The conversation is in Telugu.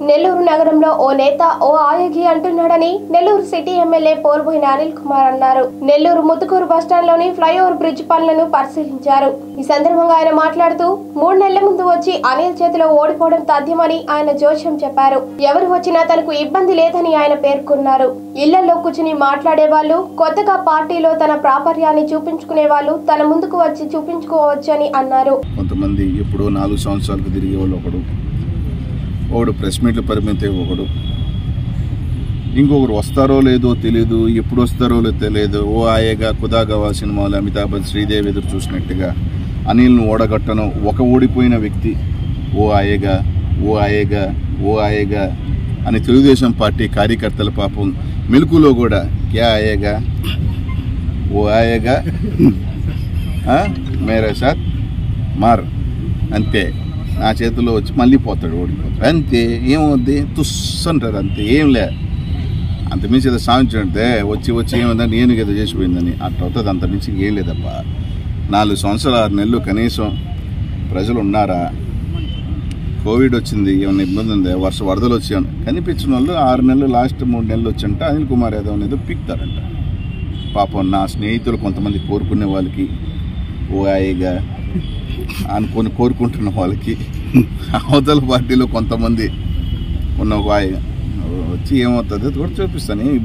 నెల్లూరు నగరంలో ఓ నేత ఓ ఆయగి అంటున్నాడని నెల్లూరు సిటీ ఎమ్మెల్యే పోల్బోయిన అనిల్ కుమార్ అన్నారు నెల్లూరు ముతుకూరు బస్టాండ్లోని ఫ్లైఓవర్ బ్రిడ్జ్ పనులను పరిశీలించారు ఈ సందర్భంగా ఆయన మాట్లాడుతూ మూడు నెలల ముందు వచ్చి అనిల్ చేతిలో ఓడిపోవడం తథ్యమని ఆయన జోష్యం చెప్పారు ఎవరు వచ్చినా తనకు ఇబ్బంది లేదని ఆయన పేర్కొన్నారు ఇళ్లలో కూర్చుని మాట్లాడే వాళ్ళు కొత్తగా పార్టీలో తన ప్రాపర్యాన్ని చూపించుకునే వాళ్ళు తన ముందుకు వచ్చి చూపించుకోవచ్చని అన్నారు కొంతమంది ఎప్పుడో నాలుగు సంవత్సరాలకు తిరిగే వాళ్ళు ఒకడు ఒకడు ప్రెస్ మీట్లు పరిమితి ఒకడు ఇంకొకరు వస్తారో లేదో తెలియదు ఎప్పుడు వస్తారో లేదో తెలియదు ఓ ఆయగా కుదాగవా సినిమాలో అమితాబ్ బచ్చన్ శ్రీదేవి ఎదురు చూసినట్టుగా అనిల్ను ఓడగట్టను ఒక ఓడిపోయిన వ్యక్తి ఓ ఆయగా ఓ ఆయగా ఓ ఆయగా అని తెలుగుదేశం పార్టీ కార్యకర్తల పాపం మెలుకులో కూడా క్యా ఆయగా ఓ ఆయగా ఆ? మేరే సార్ మార్ అంతే నా చేతిలో వచ్చి మళ్ళీ పోతాడు ఓడిపోతాడు అంతే ఏమవుద్ది తుస్ అంటారు అంతే ఏం లే అంత మించి ఏదో సాధించంటే వచ్చి వచ్చి ఏమైందని నేను ఏదో చేసిపోయిందని అట్లా అవుతుంది అంత మించి ఏం లేదప్పా నాలుగు సంవత్సరాలు ఆరు నెలలు కనీసం ప్రజలు ఉన్నారా కోవిడ్ వచ్చింది ఏమైనా ఇబ్బంది ఉంది వర్ష వరదలు వచ్చాను కనిపించిన వాళ్ళు ఆరు నెలలు లాస్ట్ మూడు నెలలు వచ్చంట అనిల్ కుమార్ యాదవ్ అనేది పీక్తారంట పాపం నా స్నేహితులు కొంతమంది కోరుకునే వాళ్ళకి ఓ హాయిగా అనుకొని కోరుకుంటున్న వాళ్ళకి అవతల పార్టీలో కొంతమంది ఉన్న ఒక హాయిగా వచ్చి ఏమవుతుంది అది కూడా చూపిస్తాను